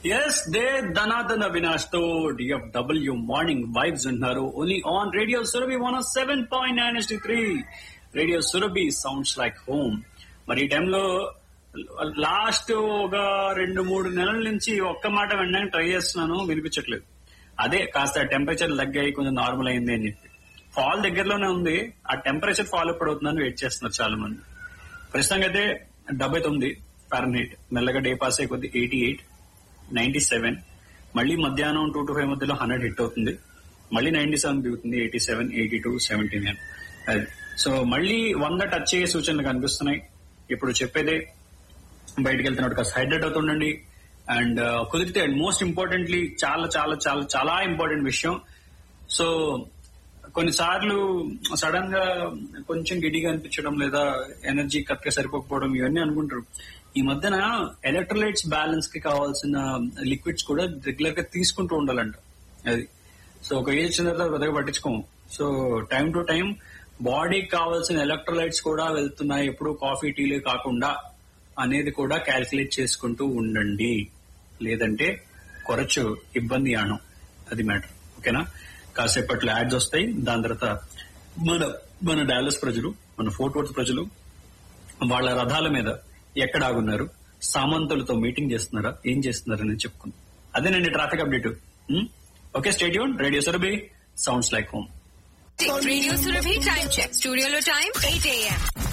Yes they ధనాధన అవినాష్ తో DFW morning vibes ఉన్నారు only on radio Surabhi one seven point nine ST three radio Surabhi sounds like home మరి ఈ టైంలో లాస్ట్ ఒక రెండు మూడు నెలల నుంచి ఒక్క మాట వినడానికి ట్రై చేస్తున్నాను వినిపించట్లేదు అదే కాస్త టెంపరేచర్ తగ్గాయి కొంచెం నార్మల్ అయింది అని చెప్పి ఫాల్ దగ్గరలోనే ఉంది ఆ టెంపరేచర్ ఫాల్ ఎప్పుడు అవుతుందని వెయిట్ చేస్తున్నారు చాలా మంది ప్రస్తుతానికి అయితే డెబ్బై తొమ్మిది ఫారెన్హీట్ మెల్లగా డే పాస్ అయ్యి కొద్ది ఎయిటీ ఎయిట్ నైన్టీ సెవెన్ మళ్ళీ మధ్యాహ్నం టూ టు ఫైవ్ మధ్యలో హండ్రెడ్ హిట్ అవుతుంది మళ్ళీ నైన్టీ సెవెన్ దిగుతుంది eighty seven eighty two seventy nine అది సో మళ్ళీ వంద టచ్ అయ్యే సూచనలు కనిపిస్తున్నాయి ఇప్పుడు చెప్పేదే బయటకు వెళ్తున్నట్టు కాస్త హైడ్రేట్ అవుతుండండి అండ్ కుదిరితే అండ్ మోస్ట్ ఇంపార్టెంట్లీ చాలా చాలా చాలా చాలా ఇంపార్టెంట్ విషయం సో కొన్నిసార్లు సడన్ గా కొంచెం గిడిగా అనిపించడం లేదా ఎనర్జీ కరెక్ట్ గా సరిపోకపోవడం ఇవన్నీ అనుకుంటారు ఈ మధ్యన ఎలక్ట్రోలైట్స్ బ్యాలెన్స్ కి కావాల్సిన లిక్విడ్స్ కూడా రెగ్యులర్ గా తీసుకుంటూ ఉండాలంట అది సో ఒక ఏజ్ వచ్చిన తర్వాత పెద్దగా పట్టించుకోము సో టైం టు టైం బాడీకి కావాల్సిన ఎలక్ట్రోలైట్స్ కూడా వెళ్తున్నాయి ఎప్పుడు కాఫీ టీలే కాకుండా అనేది కూడా క్యాల్కులేట్ చేసుకుంటూ ఉండండి లేదంటే కొరచు ఇబ్బంది ఆనం అది మ్యాటర్ ఓకేనా కాసేపట్లో యాడ్స్ వస్తాయి దాని తర్వాత మన మన డాలస్ ప్రజలు మన ఫోర్ట్ వర్త్ ప్రజలు వాళ్ళ రథాల మీద ఎక్కడ ఆగున్నారు సామంతులతో మీటింగ్ చేస్తున్నారా ఏం చేస్తున్నారా అని చెప్పుకుందాం అదేనండి traffic update okay stadium radio Surabhi sounds like home Radio Surabhi time check. Studio lo time 8 a.m.